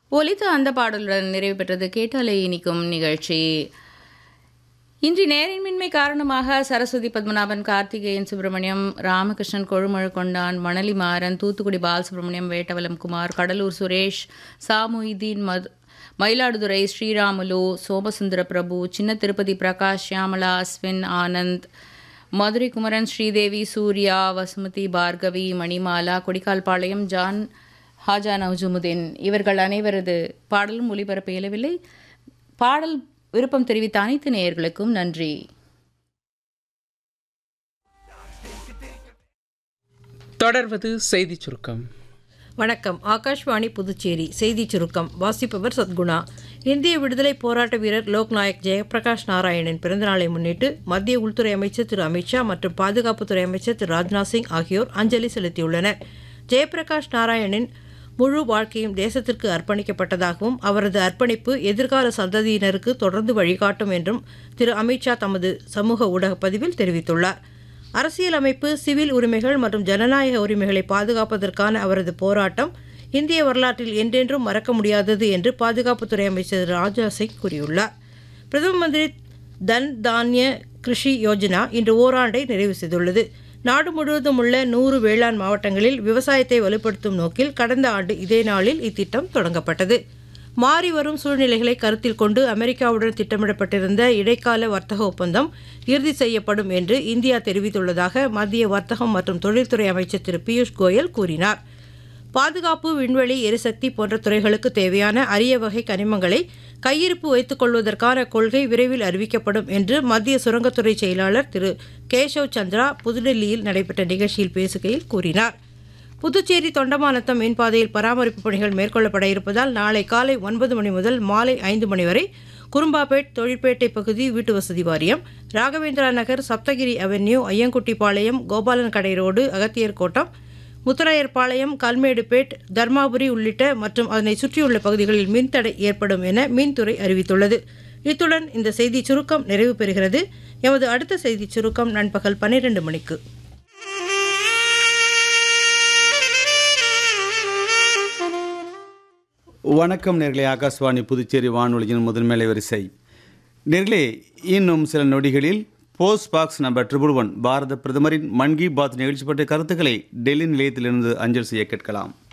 ஒலித்த அந்த பாடலுடன் நிறைவு பெற்றது கேட்டாலே இனிக்கும் நிகழ்ச்சி இன்றி நேரின்மின்மை காரணமாக சரஸ்வதி பத்மநாபன் கார்த்திகேயன் சுப்பிரமணியம் ராமகிருஷ்ணன் கொழுமழு கொண்டான் மணலி மாறன் தூத்துக்குடி பாலசுப்ரமணியம் வேட்டவலம் குமார் கடலூர் சுரேஷ் சாமுஹிதீன் மது மயிலாடுதுறை ஸ்ரீராமுலு சோமசுந்தர பிரபு சின்ன திருப்பதி பிரகாஷ் ஷியாமலா அஸ்வின் ஆனந்த் மதுரை குமரன் ஸ்ரீதேவி சூர்யா வசுமதி பார்கவி மணிமாலா கொடிக்கால்பாளையம் ஜான் ஹாஜா நவ்ஜுமுதீன் இவர்கள் அனைவரது பாடலும் ஒளிபரப்ப இயலவில்லை பாடல் விருப்பம் தெரிவித்த அனைத்து நேயர்களுக்கும் நன்றி தொடர்வது செய்திச் சுருக்கம் வணக்கம் ஆகாஷ்வாணி புதுச்சேரி செய்திச் சுருக்கம் வாசிப்பவர் சத்குணா இந்திய விடுதலை போராட்ட வீரர் லோக்நாயக் ஜெயபிரகாஷ் நாராயணின் பிறந்தநாளை முன்னிட்டு மத்திய உள்துறை அமைச்சர் திரு அமித்ஷா மற்றும் பாதுகாப்புத்துறை அமைச்சர் திரு ராஜ்நாத் சிங் ஆகியோர் அஞ்சலி செலுத்தியுள்ளனர் ஜெயபிரகாஷ் நாராயணின் முழு வாழ்க்கையும் தேசத்திற்கு அர்ப்பணிக்கப்பட்டதாகவும் அவரது அர்ப்பணிப்பு எதிர்கால சந்ததியினருக்கு தொடர்ந்து வழிகாட்டும் என்றும் திரு அமித்ஷா தமது சமூக ஊடக பதிவில் தெரிவித்துள்ளார் அரசியலமைப்பு சிவில் உரிமைகள் மற்றும் ஜனநாயக உரிமைகளை பாதுகாப்பதற்கான அவரது போராட்டம் இந்திய வரலாற்றில் என்றென்றும் மறக்க முடியாதது என்று பாதுகாப்புத்துறை அமைச்சர் ராஜ்நாத் சிங் கூறியுள்ளார் பிரதம மந்திரி தன் தானிய கிருஷி யோஜனா இன்று ஓராண்டை நிறைவு செய்துள்ளது நாடு முழுவதும் உள்ள நூறு வேளாண் மாவட்டங்களில் விவசாயத்தை வலுப்படுத்தும் நோக்கில் கடந்த ஆண்டு இதே நாளில் இத்திட்டம் தொடங்கப்பட்டது மாறி வரும் சூழ்நிலைகளை கருத்தில் கொண்டு அமெரிக்காவுடன் திட்டமிடப்பட்டிருந்த இடைக்கால வர்த்தக ஒப்பந்தம் இறுதி செய்யப்படும் என்று இந்தியா தெரிவித்துள்ளதாக மத்திய வர்த்தகம் மற்றும் தொழில்துறை அமைச்சர் திரு பியூஷ் கோயல் கூறினார் பாதுகாப்பு விண்வெளி எரிசக்தி போன்ற துறைகளுக்கு தேவையான அரிய வகை கனிமங்களை கையிருப்பு வைத்துக் கொள்வதற்கான கொள்கை விரைவில் அறிவிக்கப்படும் என்று மத்திய சுரங்கத்துறை செயலாளர் திரு கேஷவ் சந்திரா புதுடெல்லியில் நடைபெற்ற நிகழ்ச்சியில் பேசுகையில் கூறினார் புதுச்சேரி தொண்டமானத்தம் மீன்பாதையில் பராமரிப்பு பணிகள் மேற்கொள்ளப்பட இருப்பதால் நாளை காலை ஒன்பது மணி முதல் மாலை ஐந்து மணி வரை குறும்பாபேட் தொழிற்பேட்டை பகுதி வீட்டு வசதி வாரியம் ராகவேந்திரா நகர் சப்தகிரி அவென்யூ ஐயங்குட்டிப்பாளையம் கோபாலன் கடை ரோடு அகத்தியர் கோட்டம் முத்தராயர்பாளையம் கல்மேடுபேட் தர்மாபுரி உள்ளிட்ட மற்றும் அதனை சுற்றியுள்ள பகுதிகளில் மின்தடை ஏற்படும் என மின்துறை அறிவித்துள்ளது இத்துடன் இந்த செய்தி சுருக்கம் நிறைவு பெறுகிறது எமது அடுத்த செய்தி சுருக்கம் நண்பகல் பன்னிரண்டு மணிக்கு வணக்கம் நேர்களே ஆகாஷ்வாணி புதுச்சேரி வானொலியின் முதன்மேலை வரிசை நேர்களே இன்னும் சில நொடிகளில் post box number triple one Bharata பிரதமரின் மன் கி பாத் நிகழ்ச்சி பற்றிய கருத்துக்களை டெல்லி நிலையத்திலிருந்து அஞ்சல் செய்ய கேட்கலாம்